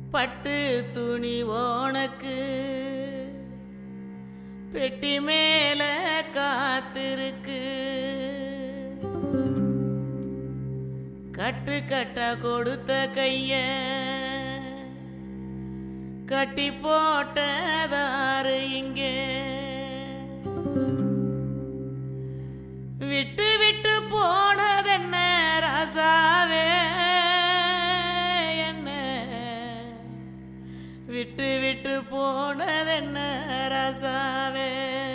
பட்டு துணி ஓனக்கு பெட்டி மேல காத்திருக்கு கட்டு கட்டா கொடுத்த கைய கட்டி போட்டதாரு இங்கே விட்டு விட்டு போனதென்ன ராசாவே என்ன விட்டு விட்டு போனதென்ன ராசாவே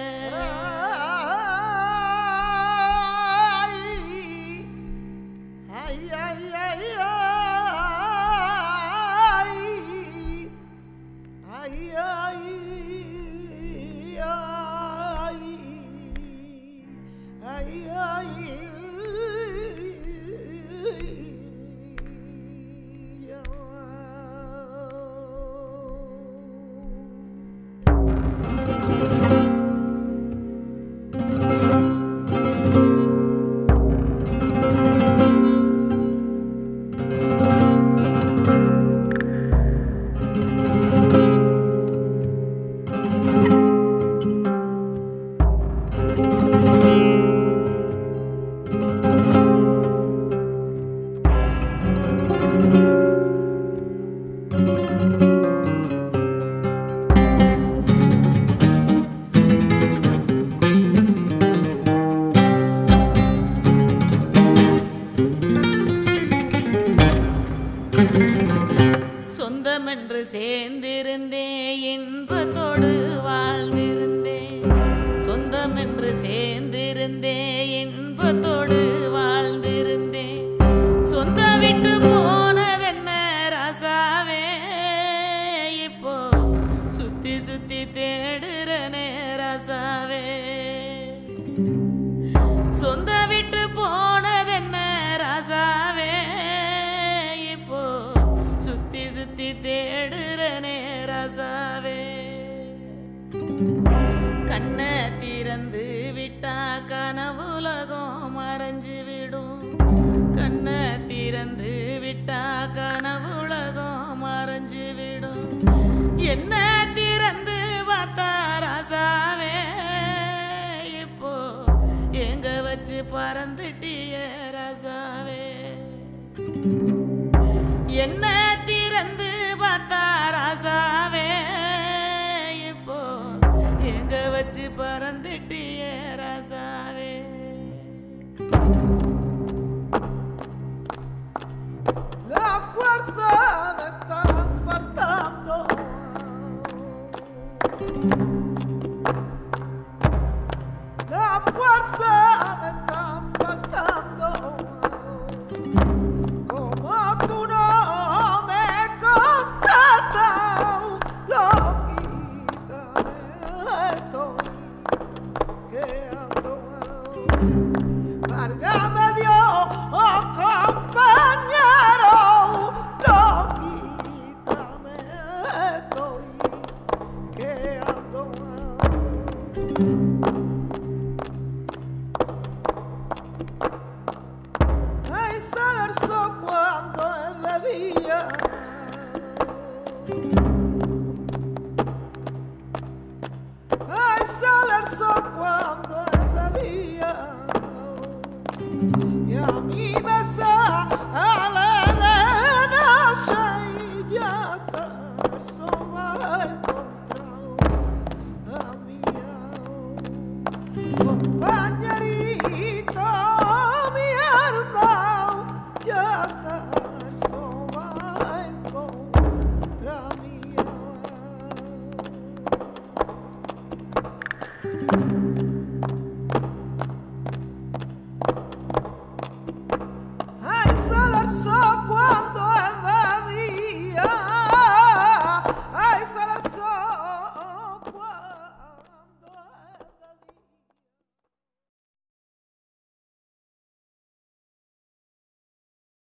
சொந்தமென்று சேர்ந்திருந்தேன் இன்பத்தோடு வாழ்ந்திருந்தேன் சொந்தமென்று சேர்ந்திருந்தேன் இன்பத்தோடு வாழ்ந்திருந்தேன் சொந்த விட்டு போனதென்ன ராசாவே இப்போ சுத்தி சுத்தி தேடுறனே ராசாவே சொந்த விட்டு போனதென்ன ராசாவே இப்போ சுத்தி சுத்தி தேடுறனே ராசாவே கண்ணை திறந்து விட்டா கனவுலகம் மறைஞ்சு விடும் கண்ணை திறந்து விட்டா கனவுலகம் மறைஞ்சு விடும் என்ன திறந்து பார்த்தா ராசாவே இப்போ எங்க வச்சு பறந்துட்டிய ராசாவே என்ன திறந்து பார்த்தா ராசாவே இப்போ எங்க வச்சு பறந்துட்டிய ராசாவே La fuerza me está faltando. La fuerza me está faltando. Como tú no me contestas, loquita me estoy quedando. Válgame Dios, oh compañero, loquita me estoy quedando. Ay, sale el sol cuando es de día. Ay, sale el sol cuando es de día. Y a mí me sale de noche y ya está el sol va encontrado a mi compañerito, mi hermano, ya está el sol va encontrar mi